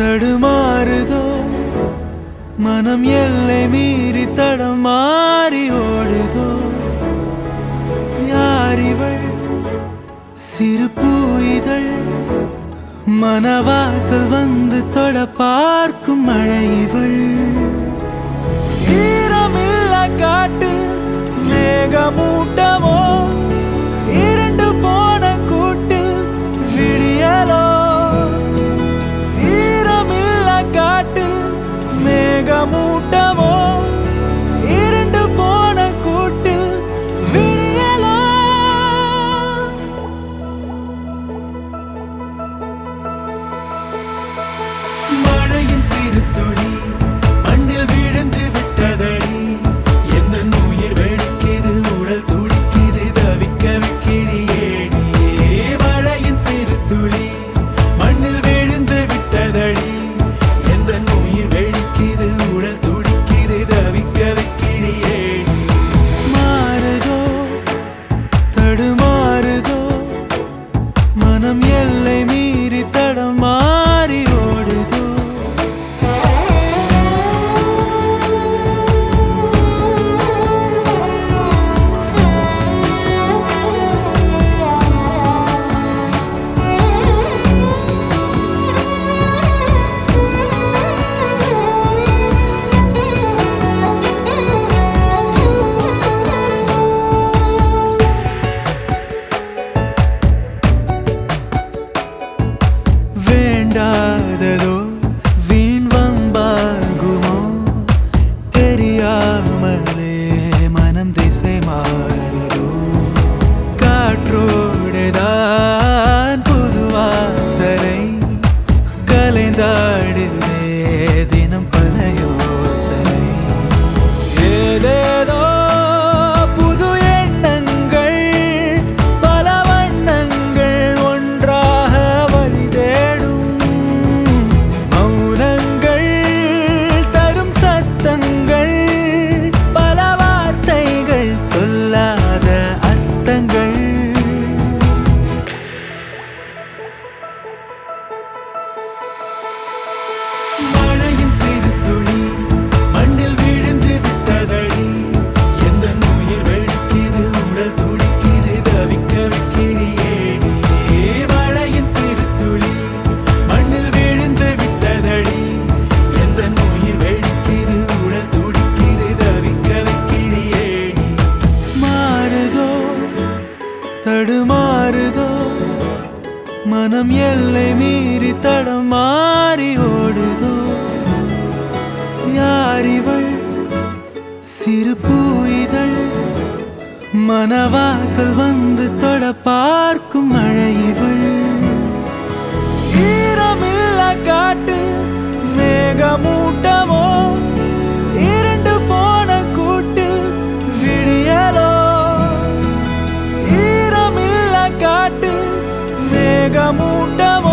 தடுமாறுதோ மனம் எல்லை மீறி தடமாறி ஓடுதோ யாரிவள் சிறு பூயிதழ் மனவாசல் வந்து தொட பார்க்கும் மழை இவள் ஈரமில்ல காட்டில் மேகமூட்டமோ இருண்டு போன கூட்டில் விடியலோ ஈரமில்ல காட்டில் மேகமூட்டமோ இருண்டு போன கூட்டில் விடியலோ மழையின் சிறு துளி மண்ணில் விழுந்து விட்டதடி எந்த உயிர் வெடிக்குது உடல் துடிக்குது தவிக்க வைக்கிறியேடி மழையின் சிறு துளி மண்ணில் விழுந்து விட்டதடி எந்த உயிர் வெடிக்குது உடல் துடிக்குது தவிக்க வைக்கிறியேடி மாறுதோ தடுமாறுதோ மனம் எல்லை மீறி தடமாறி ஓடுதோ வேண்டாததோ வீண் வம்பாகுமோ தெரியாமலே மனம் திசை மாறுதோ காற்றோடுதான் புது வாசனை கலைந்தாடுதே தினம் பல யோசனை ஏதேதோ புது எண்ணங்கள் பல வண்ணங்கள் ஒன்றாக வழி தேடும் மௌனங்கள் தரும் சத்தங்கள் பல வார்த்தைகள் சொல்லாத அர்த்தங்கள் மழையின் சிறு துளி மண்ணில் விழுந்து விட்டதடி எந்த உயிர் வெடிக்குது உடல் துடிக்குது தவிக்க வைக்கிறியேடி மழையின் சிறு துளி மண்ணில் விழுந்து விட்டதடி எந்த உயிர் வெடிக்குது உடல் துடிக்குது தவிக்க வைக்கிறியேடி மாறுதோ தடுமாறுதோ மனம் எல்லை மீறி தடமாறி ஓடுதோ யாரிவள் சிறு பூயிதழ் மனவாசல் வந்து தொட பார்க்கும் மழை இவள் ஈரமில்ல காட்டு மேகமூட்டமோ இருண்டு போன கூட்டில் விடியலோ ஈரமில்ல காட்டு மேகமூட்டமோ